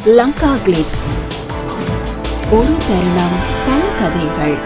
Lanka clips ஒரு தருணம் பல கதைகள்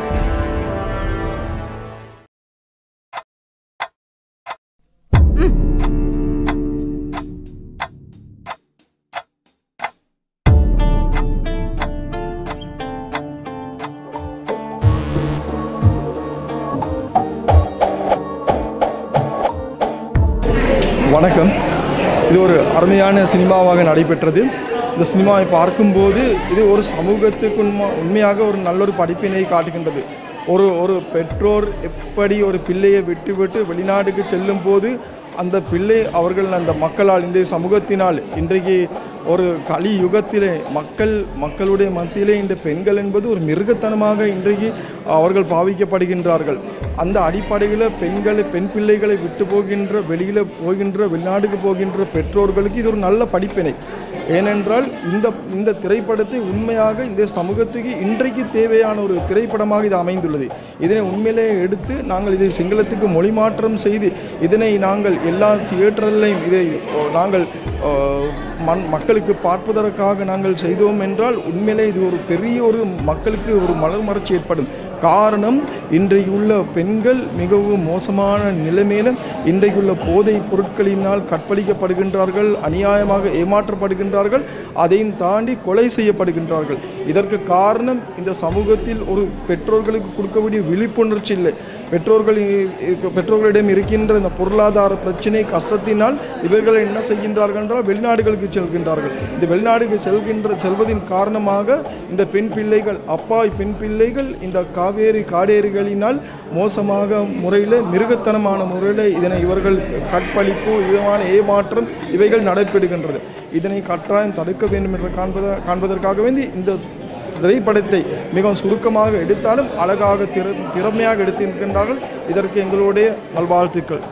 வணக்கம் இது ஒரு அருமையான சினிமாவாக நடைபெற்றது இந்த சினிமாவை பார்க்கும்போது இது ஒரு சமூகத்துக்கு உண்மை உண்மையாக ஒரு நல்ல ஒரு படிப்பினை காட்டுகின்றது ஒரு ஒரு பெற்றோர் எப்படி ஒரு பிள்ளையை விட்டுவிட்டு வெளிநாட்டுக்கு செல்லும் போது அந்த பிள்ளை அவர்கள் அந்த மக்களால் இந்த சமூகத்தினால் இன்றைக்கு ஒரு கலி யுகத்திலே மக்கள் மக்களுடைய மத்தியிலே இந்த பெண்கள் என்பது ஒரு மிருகத்தனமாக இன்றைக்கு அவர்கள் பாவிக்கப்படுகின்றார்கள் அந்த அடிப்படையில் பெண்களை பெண் பிள்ளைகளை விட்டு போகின்ற வெளியில் போகின்ற வெளிநாட்டுக்கு போகின்ற பெற்றோர்களுக்கு இது ஒரு நல்ல படிப்பினை ஏனென்றால் இந்த இந்த திரைப்படத்தை உண்மையாக இந்த சமூகத்துக்கு இன்றைக்கு தேவையான ஒரு திரைப்படமாக இது அமைந்துள்ளது இதனை உண்மையிலே எடுத்து நாங்கள் இதை சிங்களத்துக்கு மொழிமாற்றம் செய்து இதனை நாங்கள் எல்லா தியேட்டர்லையும் இதை ஓ, நாங்கள் ஓ, மண் மக்களுக்கு பார்ப்பதற்காக நாங்கள் செய்தோம் என்றால் உண்மையிலே இது ஒரு பெரிய ஒரு மக்களுக்கு ஒரு மலர் மலர்ச்சி ஏற்படும் காரணம் இன்றைக்கு உள்ள பெண்கள் மிகவும் மோசமான நிலைமையில இன்றைக்குள்ள போதைப் பொருட்களினால் கற்பழிக்கப்படுகின்றார்கள் அநியாயமாக ஏமாற்றப்படுகின்றார்கள் அதையும் தாண்டி கொலை செய்யப்படுகின்றார்கள் இதற்கு காரணம் இந்த சமூகத்தில் ஒரு பெற்றோர்களுக்கு கொடுக்கக்கூடிய விழிப்புணர்ச்சி இல்லை பெற்றோர்கள் இ- இருக்க- பெற்றோர்களிடம் இருக்கின்ற இந்த பொருளாதார பிரச்சனை கஷ்டத்தினால் இவர்கள் என்ன செய்கின்றார்கள் என்றால் வெளிநாடுகளுக்கு செல்கின்றார்கள் இந்த வெளிநாடுக்கு செல்கின்ற செல்வதின் காரணமாக இந்த பெண் பிள்ளைகள் அப்பாய் பெண் பிள்ளைகள் இந்த காவேரி காடேரிகளினால் மோசமாக முறையில் மிருகத்தனமான முறையில் இதனை இவர்கள் கற்பழிப்பு விதமான ஏமாற்றம் இவைகள் நடைபெறுகின்றது இதனை கட்டாயம் தடுக்க வேண்டும் என்று காண்பத காண்பதற்காக வேண்டி இந்த திரைப்படத்தை மிகவும் சுருக்கமாக எடுத்தாலும் அழகாக திற திறமையாக எடுத்திருக்கின்றார்கள் இதற்கு எங்களுடைய நல்வாழ்த்துக்கள்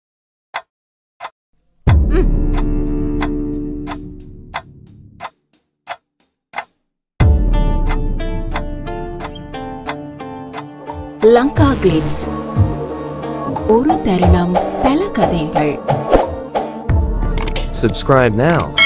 லங்கா கிளிப்ஸ் ஒரு தருணம் பல கதைகள் Subscribe now.